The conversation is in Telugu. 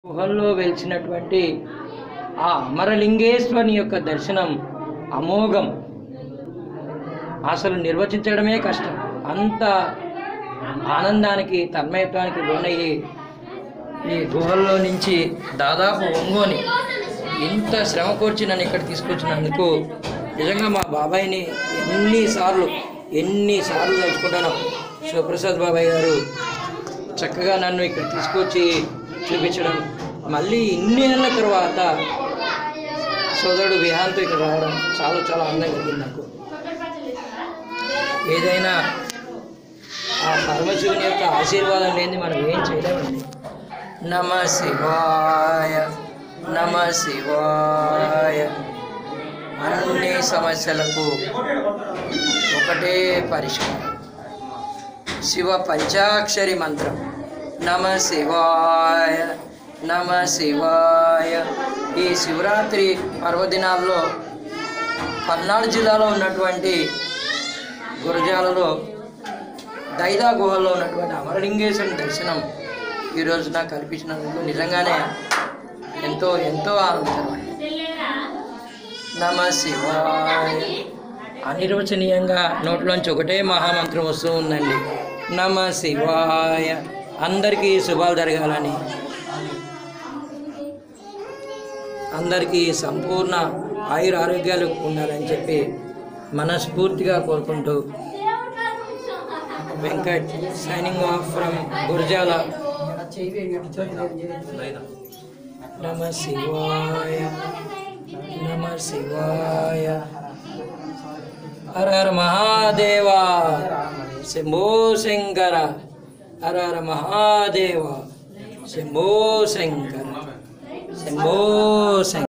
గుహల్లో వెలిసినటువంటి ఆ అమరలింగేశ్వరుని యొక్క దర్శనం అమోఘం అసలు నిర్వచించడమే కష్టం అంత ఆనందానికి తన్మయత్వానికి లోనయ్యి ఈ గుహల్లో నుంచి దాదాపు ఒంగోని ఇంత శ్రమ కోర్చి నన్ను ఇక్కడ తీసుకొచ్చినందుకు నిజంగా మా బాబాయ్ని ఎన్నిసార్లు ఎన్నిసార్లు తలుచుకుంటాను శివప్రసాద్ బాబాయ్ గారు చక్కగా నన్ను ఇక్కడ తీసుకొచ్చి చూపించడం మళ్ళీ ఇన్ని ఏళ్ళ తర్వాత సోదరుడు విహాన్తో ఇక్కడ రావడం చాలా చాలా ఆనందం కలిగింది నాకు ఏదైనా ఆ పరమశివుని యొక్క ఆశీర్వాదం లేని మనం ఏం చేయలేమండి నమ శివాయ నమ శివాయ అన్ని సమస్యలకు ఒకటే పరిష్కారం శివ పంచాక్షరి మంత్రం నమ శివాయ నమ శివాయ ఈ శివరాత్రి పర్వదినాల్లో పల్నాడు జిల్లాలో ఉన్నటువంటి గురజాలలో దైదా గుహల్లో ఉన్నటువంటి అమరలింగేశ్వరుని దర్శనం ఈరోజు నాకు కల్పించినందుకు నిజంగానే ఎంతో ఎంతో ఆనందం నమ శివాయ అనిర్వచనీయంగా నోట్లోంచి ఒకటే మహామంత్రం వస్తూ ఉందండి నమ శివాయ అందరికీ శుభాలు జరగాలని అందరికీ సంపూర్ణ ఆయుర ఆరోగ్యాలు ఉండాలని చెప్పి మనస్ఫూర్తిగా కోరుకుంటూ Venkat signing off from Gurjala నమ శివాయ నమ శివాయ హర హర మహాదేవ శంభో శంకర హర హర మహాదేవ శంభో శంకర శంభో శంకర